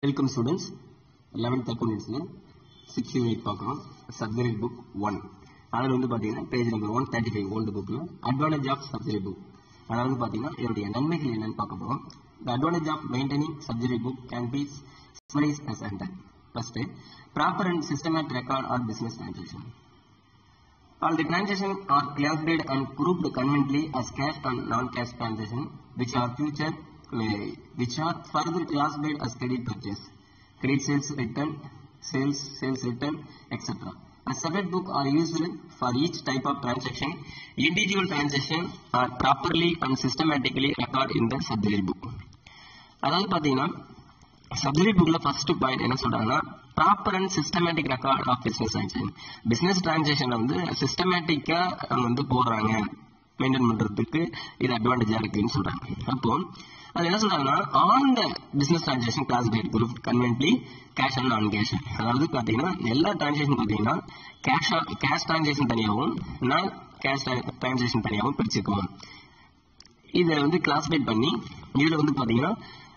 Welcome students eleventh அக்கௌண்ட்ஸில் sixth unit பார்க்குறோம் subject book one அதில் வந்து பார்த்தீங்கன்னா page number one thirty five old புக்கில் அட்வான்டேஜ் ஆஃப் சப்ஜெக்ட் புக் அதாவது பார்த்தீங்கன்னா இதனுடைய நன்மைகள் என்னன்னு பார்க்க போகிறோம் the advantage of maintaining subject book can be summarize as under first proper and systematic record or business transaction All the transactions are classified and grouped conveniently as cash and non-cash transactions, which are future, uh, which are further classified as credit purchase, credit sales return, sales sales return, etc. A separate book are used for each type of transaction. Individual transactions are properly and systematically recorded in the subsidiary book. அதாவது பார்த்தீங்கன்னா subject புக்ல first point என்ன சொல்றாங்கன்னா proper and systematic record of business transaction business transaction வந்து சிஸ்டமேட்டிக்கா வந்து போடுறாங்க maintain பண்றதுக்கு இது அட்வான்டேஜா இருக்குன்னு சொல்றாங்க அப்போ அது என்ன சொல்றாங்கன்னா on the business transaction classified group conveniently cash and non cash அதாவது பாத்தீங்கன்னா எல்லா டிரான்சாக்ஷன் பாத்தீங்கன்னா கேஷ் கேஷ் டிரான்சாக்ஷன் தனியாகவும் நான் கேஷ் டிரான்சாக்ஷன் தனியாகவும் பிரிச்சுக்குவோம் இதை வந்து கிளாஸிஃபைட் பண்ணி இதுல வந்து பாத்தீங்கன்னா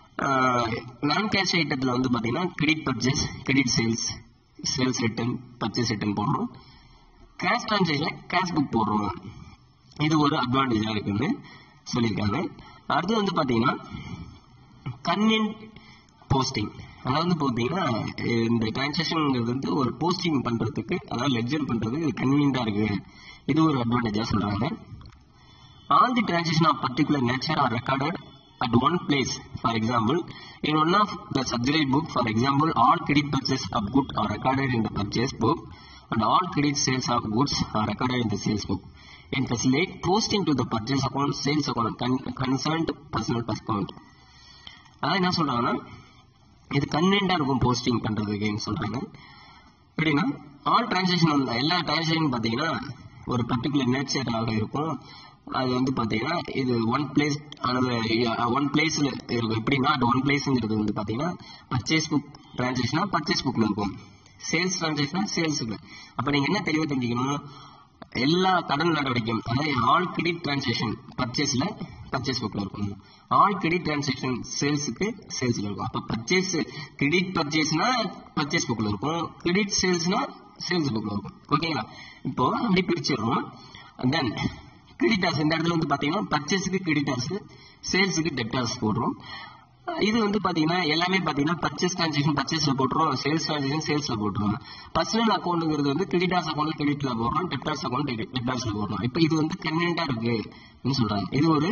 நான் கேஷ் ஐட்டத்தில் வந்து பார்த்தீங்கன்னா credit purchase credit sales sales return purchase return போடுறோம் கேஷ் டிரான்சாக்ஷன் கேஷ் புக் போடுறோம் இது ஒரு அட்வான்டேஜாக இருக்குன்னு சொல்லியிருக்காங்க அடுத்து வந்து பார்த்தீங்கன்னா கன்வீன் போஸ்டிங் அதாவது பார்த்தீங்கன்னா இந்த டிரான்சாக்ஷன்ங்கிறது வந்து ஒரு போஸ்டிங் பண்ணுறதுக்கு அதாவது லெக்சர் பண்ணுறதுக்கு இது கன்வீனியாக இருக்கு இது ஒரு அட்வான்டேஜாக சொல்கிறாங்க all the transaction of particular nature are recorded at one place. For example, in one of the subsidiary book, for example, all credit purchase of goods are recorded in the purchase book and all credit sales of goods are recorded in the sales book. In facilitate posting to the purchase account, sales account, con concerned personal account. அதான் என்ன சொல்றாங்கன்னா இது கன்வீனியண்டா இருக்கும் posting பண்றதுக்குன்னு சொல்றாங்க எப்படின்னா all transaction எல்லா transaction பார்த்தீங்கன்னா ஒரு பர்டிகுலர் நேச்சராக இருக்கும் அது வந்து பாத்தீங்கன்னா இது ஒன் பிளேஸ் ஒன் பிளேஸ்ல இருக்கும் எப்படின்னா அது ஒன் பிளேஸ்ங்கிறது வந்து பாத்தீங்கன்னா பர்ச்சேஸ் புக் டிரான்சாக்ஷனா பர்ச்சேஸ் புக்ல இருக்கும் சேல்ஸ் டிரான்சாக்ஷனா சேல்ஸ்ல அப்ப நீங்க என்ன தெளிவா தெரிஞ்சுக்கணும் எல்லா கடன் நடவடிக்கையும் அதாவது ஆல் கிரெடிட் டிரான்சாக்ஷன் பர்ச்சேஸ்ல பர்ச்சேஸ் புக்ல இருக்கும் ஆல் கிரெடிட் டிரான்சாக்ஷன் சேல்ஸுக்கு சேல்ஸ்ல இருக்கும் அப்ப பர்ச்சேஸ் கிரெடிட் பர்ச்சேஸ்னா பர்ச்சேஸ் புக்ல இருக்கும் கிரெடிட் சேல்ஸ்னா சேல்ஸ் புக்ல இருக்கும் ஓகேங்களா இப்போ அப்படி பிரிச்சிடுறோம் தென் கிரெடிட்டார்ஸ் இந்த இடத்துல வந்து பாத்தீங்கன்னா பர்ச்சேஸுக்கு கிரெடிட்டார்ஸ் சேல்ஸுக்கு டெப்டார்ஸ் போடுறோம் இது வந்து பாத்தீங்கன்னா எல்லாமே பாத்தீங்கன்னா பர்ச்சேஸ் டிரான்சாக்ஷன் பர்ச்சேஸ்ல போட்டுரும் சேல்ஸ் டிரான்சாக்ஷன் சேல்ஸ்ல போட்டுரும் பர்சனல் அக்கௌண்ட்ங்கிறது வந்து கிரெடிட்டார்ஸ் அக்கௌண்ட் கிரெடிட்ல போடுறோம் டெப்டார்ஸ் அக்கௌண்ட் டெப்டார்ஸ்ல போடுறோம் இப்போ இது வந்து கன்வீனியன்டா இருக்குன்னு சொல்றாங்க இது ஒரு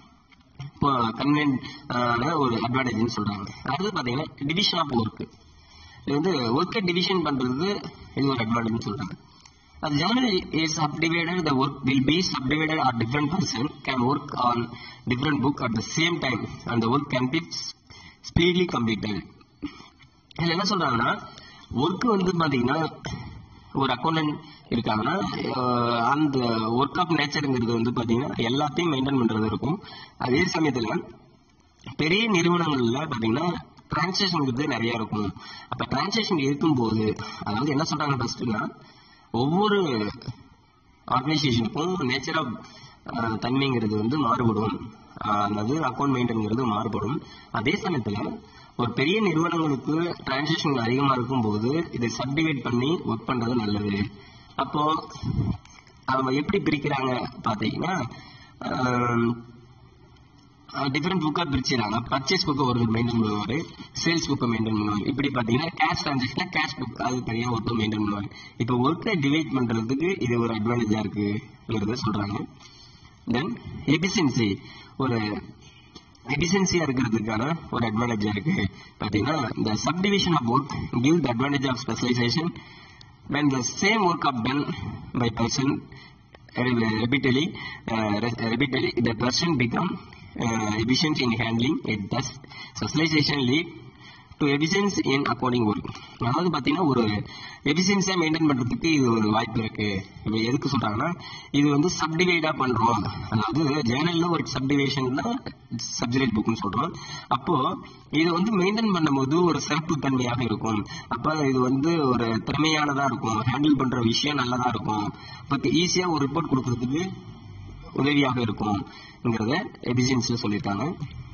கன்வீனியன்ட் ஒரு அட்வான்டேஜ்னு சொல்றாங்க அடுத்து பாத்தீங்கன்னா டிவிஷன் ஆஃப் ஒர்க் இது வந்து ஒர்க்கை டிவிஷன் பண்றது இது ஒரு அட்வான்டேஜ் சொல்றாங்க The journal is subdivided, the work will be subdivided or different person can work on different book at the same time and the work can be speedily completed. இதில் என்ன சொல்றாங்கன்னா ஒர்க் வந்து பாத்தீங்கன்னா ஒரு அக்கௌண்டன்ட் இருக்காங்கன்னா அந்த work of நேச்சருங்கிறது வந்து பாத்தீங்கன்னா எல்லாத்தையும் மெயின்டைன் பண்றது இருக்கும் அதே சமயத்துல பெரிய நிறுவனங்கள்ல பாத்தீங்கன்னா டிரான்சாக்ஷன் நிறைய இருக்கும் அப்ப டிரான்சாக்ஷன் இருக்கும்போது அதாவது என்ன சொல்றாங்க ஃபர்ஸ்ட்னா ஒவ்வொரு ஆர்கனைசேஷனுக்கும் நேச்சர் ஆஃப் தன்மைங்கிறது வந்து மாறுபடும் அதாவது அக்கௌண்ட் மெயின்டைன்ங்கிறது மாறுபடும் அதே சமயத்தில் ஒரு பெரிய நிறுவனங்களுக்கு டிரான்சாக்ஷன் அதிகமாக இருக்கும்போது இதை சப்டிவைட் பண்ணி ஒர்க் பண்ணுறது நல்லது அப்போ அவங்க எப்படி பிரிக்கிறாங்க பார்த்தீங்கன்னா டிஃப்ரெண்ட் புக்காக பிரிச்சிடறாங்க பர்ச்சேஸ் புக்கை ஒரு மெயின்டைன் பண்ணுவார் சேல்ஸ் புக்கை மெயின்டைன் பண்ணுவாங்க இப்படி பார்த்தீங்கன்னா கேஷ் டிரான்சாக்ஷனா கேஷ் புக் அது தனியாக ஒருத்தர் மெயின்டைன் பண்ணுவாங்க இப்போ ஒர்க்கை டிவைட் பண்ணுறதுக்கு இது ஒரு அட்வான்டேஜாக இருக்குங்கிறத சொல்கிறாங்க தென் எபிசென்சி ஒரு எபிசென்சியாக இருக்கிறதுக்கான ஒரு அட்வான்டேஜாக இருக்கு பார்த்தீங்கன்னா இந்த subdivision of work give the advantage of specialisation when the same work are done by person repeatedly, uh, repeatedly the person become uh, efficient in handling it thus specialization lead to efficiency in accounting work அதாவது பார்த்தீங்கன்னா ஒரு எஃபிஷியன்சியாக maintain பண்ணுறதுக்கு இது ஒரு வாய்ப்பு இருக்கு இப்போ எதுக்கு சொல்றாங்கன்னா இது வந்து சப்டிவைடாக பண்ணுறோம் அதாவது ஜேர்னலில் ஒரு சப்டிவேஷன் தான் சப்ஜெக்ட் புக்னு சொல்கிறோம் அப்போ இது வந்து மெயின்டைன் பண்ணும்போது ஒரு சிறப்பு தன்மையாக இருக்கும் அப்போ இது வந்து ஒரு திறமையானதாக இருக்கும் ஹேண்டில் பண்ணுற விஷயம் நல்லதாக இருக்கும் பட் ஈஸியாக ஒரு ரிப்போர்ட் கொடுக்கறதுக்கு உதவியாக இருக்கும்ங்கிறத எஃபிஷியன்சியில் சொல்லியிருக்காங்க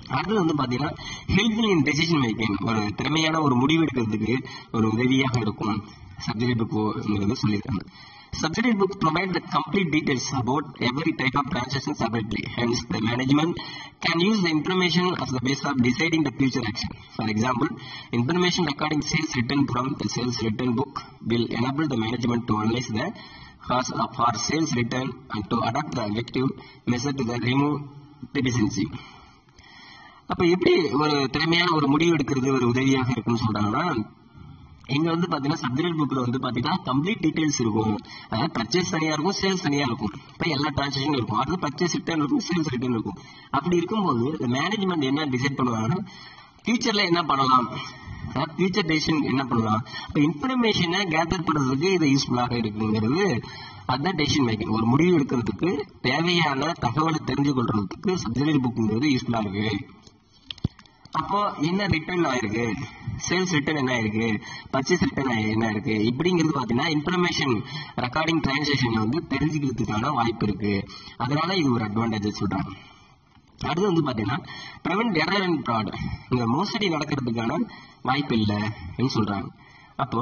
அடுத்தது வந்து பாத்தீங்கன்னா ஹெல்ப்ஃபுல் இன் டெசிஷன் மேக்கிங் ஒரு திறமையான ஒரு முடிவு எடுக்கிறதுக்கு ஒரு உதவியாக இருக்கும் சப்ஜெக்ட் புக் சொல்லியிருக்காங்க Subsidiary books provide the complete details about every type of transaction separately. Hence, the management can use the information as the base of deciding the future action. For example, information regarding sales written from the sales written book will enable the management to analyze the cost of our sales return and to adopt the effective measure to the remove deficiency. அப்ப எப்படி ஒரு திறமையான ஒரு முடிவு எடுக்கிறது ஒரு உதவியாக இருக்கும்னு சொல்றாங்கன்னா இங்க வந்து பாத்தீங்கன்னா சப்ஜெக்ட் புக்ல வந்து பாத்தீங்கன்னா கம்ப்ளீட் டீடைல்ஸ் இருக்கும் அதாவது பர்ச்சேஸ் தனியா இருக்கும் சேல்ஸ் தனியா இருக்கும் இப்ப எல்லா டிரான்சாக்ஷன் இருக்கும் அடுத்து பர்ச்சேஸ் ரிட்டர்ன் இருக்கும் சேல்ஸ் ரிட்டர்ன் இருக்கும் அப்படி இருக்கும்போது மேனேஜ்மெண்ட் என்ன டிசைட் பண்ணுவாங்கன்னா ஃபியூச்சர்ல என்ன பண்ணலாம் ஃபியூச்சர் டெசிஷன் என்ன பண்ணலாம் இப்போ இன்ஃபர்மேஷனை கேதர் பண்றதுக்கு இது யூஸ்ஃபுல்லாக இருக்குங்கிறது அதுதான் டெசிஷன் மேக்கிங் ஒரு முடிவு எடுக்கிறதுக்கு தேவையான தகவலை தெரிஞ்சு கொள்றதுக்கு சப்ஜெக்ட் புக்குங்கிறது யூஸ்ஃபுல்லா இருக்கு அப்போ என்ன ரிட்டர்ன் ஆயிருக்கு சேல்ஸ் ரிட்டர்ன் என்ன ஆயிருக்கு பர்ச்சேஸ் ரிட்டர்ன் என்ன இருக்கு இப்படிங்கிறது பாத்தீங்கன்னா இன்ஃபர்மேஷன் ரெக்கார்டிங் டிரான்சாக்ஷன்ல வந்து தெரிஞ்சுக்கிறதுக்கான வாய்ப்பு இருக்கு அதனால இது ஒரு அட்வான்டேஜ் சொல்றாங்க அடுத்து வந்து பாத்தீங்கன்னா ப்ரிவென்ட் எரர் அண்ட் ஃப்ராட் இங்க மோசடி நடக்கிறதுக்கான வாய்ப்பு இல்லைன்னு சொல்றாங்க அப்போ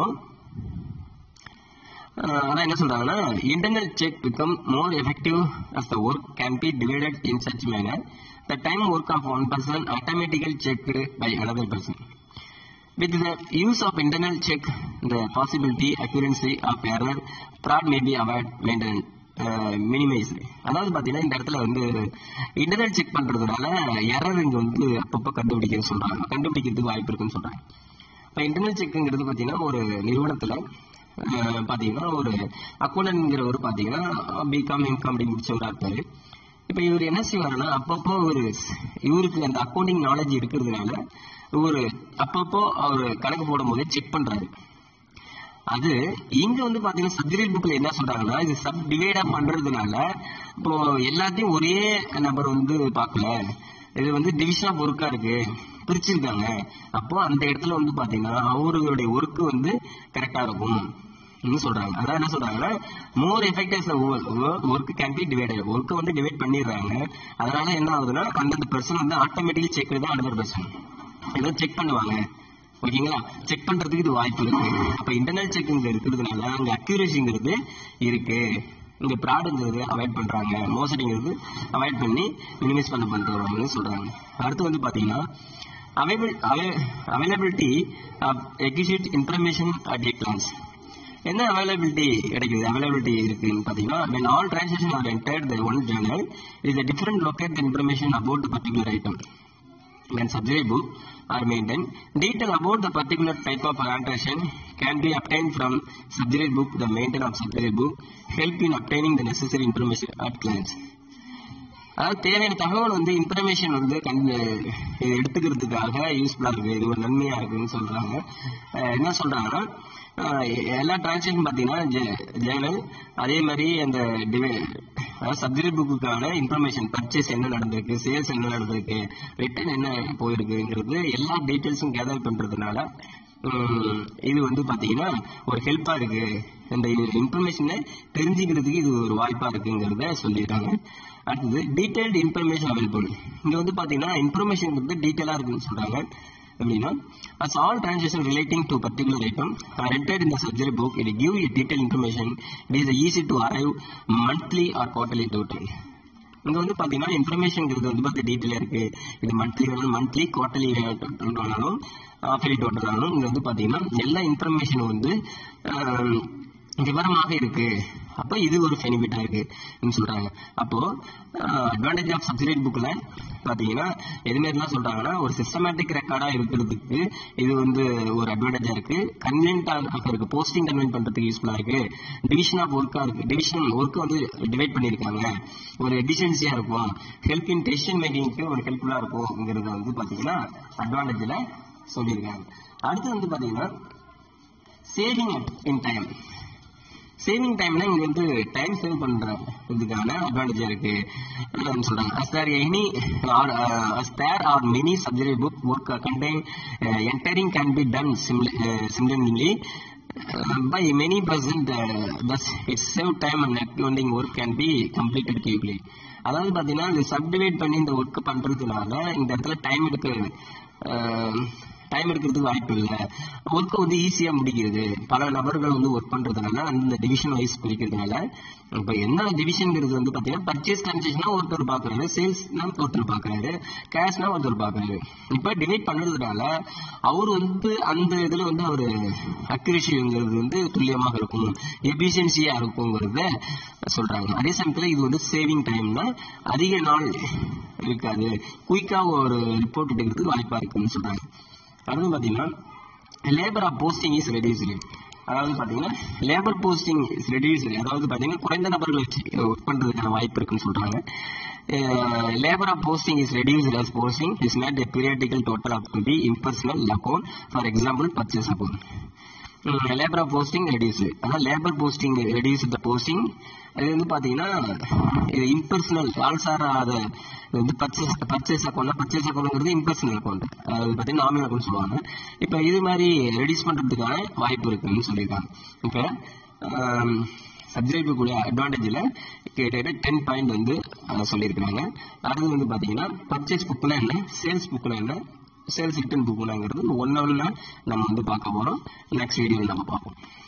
அஹ் அதான் என்ன சொல்றாங்கன்னா internal check become more effective as the work can be divided in such manner the time work of one person automatically check by another person With the use of internal check, the possibility, accuracy of error, fraud may be avoided, maintained, uh, minimized. அதாவது பாத்தீங்கன்னா இந்த இடத்துல வந்து internal check பண்றதுனால error இங்க வந்து அப்பப்போ கண்டுபிடிக்க சொல்றாங்க கண்டுபிடிக்கிறதுக்கு வாய்ப்பு இருக்குன்னு சொல்றாங்க இப்போ இன்டர்னல் செக்குங்கிறது பாத்தீங்கன்னா ஒரு நிறுவனத்துல அஹ், பாத்தீங்கன்னா ஒரு அக்கௌண்டன்ட்ங்கிறவர் பாத்தீங்கன்னா பிகாம் எம்காம் அப்படி முடிச்சவரா இருப்பாரு இப்ப இவர் என்ன செய்வாருன்னா அப்பப்போ ஒரு இவருக்கு அந்த அக்கௌண்டிங் நாலேஜ் இருக்கிறதுனால ஒரு அப்பப்போ அவர் கணக்கு போடும்போது செக் பண்றாரு அது இங்க வந்து பாத்தீங்கன்னா சப்ஜெக்ட் புக்ல என்ன சொல்றாங்கன்னா இது சப் டிவைடா பண்றதுனால இப்போ எல்லாத்தையும் ஒரே நபர் வந்து பார்க்கல இது வந்து டிவிஷன் ஆஃப் ஒர்க்கா இருக்கு பிரிச்சிருக்காங்க அப்போ அந்த இடத்துல வந்து பாத்தீங்கன்னா அவர்களுடைய ஒர்க்கு வந்து கரெக்டா இருக்கும் ன்னு சொல்றாங்க அதான் என்ன சொல்றாங்கன்னா more effective work can be divided ஒர்க்கை வந்து டிவைட் பண்ணிடுறாங்க அதனால என்ன ஆகுதுன்னா அந்தந்த பர்சன் வந்து ஆட்டோமேட்டிக்கலி செக் தான் அனதர் பர்சன் இதை செக் பண்ணுவாங்க ஓகேங்களா செக் பண்றதுக்கு இது வாய்ப்பு இருக்கு அப்ப இன்டர்னல் செக் இங்க இருக்கிறதுனால அங்க அக்யூரேசிங்கிறது இருக்கு இங்க ப்ராடுங்கிறது அவாய்ட் பண்றாங்க மோசடிங்கிறது அவாய்ட் பண்ணி மினிமைஸ் பண்ண பண்றாங்கன்னு சொல்றாங்க அடுத்து வந்து பாத்தீங்கன்னா availability of accurate information at a glance என்ன அவைலபிலிட்டி கிடைக்குது அவைலபிலிட்டி இருக்குன்னு பார்த்தீங்கன்னா when all transactions are entered the one journal is a different locate the information about the particular item when subject book are maintained detail about the particular type of transaction can be obtained from subject book the maintenance of subject book help in obtaining the necessary information at glance அதாவது தேவையான தகவல் வந்து information வந்து கண் இது எடுத்துக்கிறதுக்காக யூஸ்ஃபுல்லா இருக்கு இது ஒரு நன்மையா இருக்குன்னு சொல்றாங்க அஹ் என்ன சொல்றாங்கன்னா அஹ் எல்லா டிரான்சாக்ஷன் பாத்தீங்கன்னா ஜேர்னல் அதே மாதிரி அந்த டிவை அதாவது சப்ஜெக்ட் புக்குக்கான இன்ஃபர்மேஷன் பர்ச்சேஸ் என்ன நடந்திருக்கு சேல்ஸ் என்ன நடந்திருக்கு ரிட்டர்ன் என்ன போயிருக்குங்கிறது எல்லா டீட்டெயில்ஸும் கேதர் பண்றதுனால உம், இது வந்து பாத்தீங்கன்னா ஒரு ஹெல்ப்பா இருக்கு இந்த இன்ஃபர்மேஷனை தெரிஞ்சுக்கிறதுக்கு இது ஒரு வாய்ப்பா இருக்குங்கிறத சொல்லியிருக்காங்க அடுத்தது டீடைல்டு இன்ஃபர்மேஷன் அவைலபிள் இங்க வந்து பாத்தீங்கன்னா இன்ஃபர்மேஷன் வந்து டீட்டெயிலா இருக்குன்னு சொல்றாங்க எப்படின்னா as all transaction relating to particular item are entered in the subject book it will give you detailed information it is easy to arrive monthly or quarterly total இங்க வந்து பாத்தீங்கன்னா இன்ஃபர்மேஷன்ங்கிறது வந்து பார்த்து டீட்டெயிலா இருக்கு இது மந்த்லி வேணாலும் மந்த்லி குவார்டர்லி வேணாலும் ஆஃபலி டோட்டல் வேணாலும் இங்க வந்து பாத்தீங்கன்னா எல்லா இன்ஃபர்மேஷனும் வந்து ஆஹ், விவரமாக இருக்கு அப்போ இது ஒரு பெனிஃபிட்டா இருக்கு சொல்றாங்க அப்போ அட்வான்டேஜ் ஆஃப் சப்சிடேட் புக்ல பாத்தீங்கன்னா எது மாதிரிலாம் சொல்றாங்கன்னா ஒரு சிஸ்டமேட்டிக் ரெக்கார்டா இருக்கிறதுக்கு இது வந்து ஒரு அட்வான்டேஜா இருக்கு கன்வீனியன்டா இருக்கு போஸ்டிங் கன்வென்ட் பண்றதுக்கு யூஸ்ஃபுல்லா இருக்கு டிவிஷன் ஆஃப் ஒர்க்கா இருக்கு டிவிஷன் ஒர்க் வந்து டிவைட் பண்ணிருக்காங்க ஒரு எஃபிஷியன்சியா இருக்கும் ஹெல்ப் இன் டெசிஷன் மேக்கிங்க்கு ஒரு ஹெல்ப்ஃபுல்லா இருக்கும்ங்கிறத வந்து பாத்தீங்கன்னா அட்வான்டேஜ்ல சொல்லியிருக்காங்க அடுத்து வந்து பாத்தீங்கன்னா சேவிங் இன் டைம் சேவிங் டைம்னா இங்க வந்து டைம் சேவ் பண்றதுக்கான அட்வான்டேஜா இருக்கு அஹ் சொல்றாங்க as there any or uh, as there are many subsidiary book work uh, contain uh, entering can be done simul- uh, simultaneously uh, by many person uh, thus it save time and accounting work can be completed quickly அதாவது பார்த்தீங்கன்னா இந்த subdivide பண்ணி இந்த work பண்ணுறதுனால இந்த இடத்துல time எடுக்க time எடுக்கிறதுக்கு வாய்ப்பு இல்லை ஒர்க்கை வந்து ஈஸியாக முடிக்கிறது பல நபர்கள் வந்து ஒர்க் பண்ணுறதுனால அந்த டிவிஷன் வைஸ் பிரிக்கிறதுனால இப்போ என்ன டிவிஷன்ங்கிறது வந்து பார்த்தீங்கன்னா பர்ச்சேஸ் கன்செஷனா ஒருத்தர் பார்க்குறாரு சேல்ஸ்னா ஒருத்தர் பார்க்குறாரு கேஷ்னா ஒருத்தர் பார்க்குறாரு இப்போ டிவைட் பண்ணுறதுனால அவர் வந்து அந்த இதில் வந்து அவர் அக்யூரேஷிங்கிறது வந்து துல்லியமாக இருக்கும் எஃபிஷியன்சியாக இருக்குங்கிறத சொல்கிறாங்க அதே சமயத்தில் இது வந்து சேவிங் டைம்னா அதிக நாள் இருக்காது குயிக்காக ஒரு ரிப்போர்ட் எடுக்கிறதுக்கு வாய்ப்பாக இருக்குன்னு சொல்கிறாங்க அடுத்து பார்த்தீங்கன்னா labour of posting is reduced அதாவது பார்த்தீங்கன்னா லேபர் போஸ்டிங் இஸ் ரெடியூஸ்டு அதாவது பார்த்தீங்கன்னா குறைந்த நபர்கள் வச்சு ஒர்க் பண்ணுறதுக்கான வாய்ப்பு இருக்குன்னு சொல்கிறாங்க labour of posting is reduced as posting is not a periodical total of the impersonal account for example purchase account labour of posting reduce அதான் labour posting reduce the posting அது வந்து பார்த்தீங்கன்னா இது இம்பர்சனல் ஆள் சாராத இது வந்து பர்ச்சேஸ் பர்ச்சேஸ் அக்கௌண்ட் பர்ச்சேஸ் அக்கௌண்ட்ங்கிறது இம்பர்சனல் அக்கௌண்ட் அது பார்த்தீங்கன்னா நாமினல் அக்கௌண்ட் சொல்லுவாங்க இப்போ இது மாதிரி ரெடியூஸ் பண்ணுறதுக்கான வாய்ப்பு இருக்குன்னு சொல்லியிருக்காங்க இப்போ சப்ஜெக்டுக்குள்ள அட்வான்டேஜில் கிட்டத்தட்ட டென் பாயிண்ட் வந்து அஹ், சொல்லியிருக்கிறாங்க அடுத்து வந்து பார்த்தீங்கன்னா பர்ச்சேஸ் புக்கில் என்ன சேல்ஸ் புக்கில் என்ன சேல்ஸ் ரிட்டர்ன் புக்குலாங்கிறது ஒன்று ஒன்று நம்ம வந்து பார்க்க போகிறோம் நெக்ஸ்ட் வீடியோவில் நம்ம பார்ப்போம்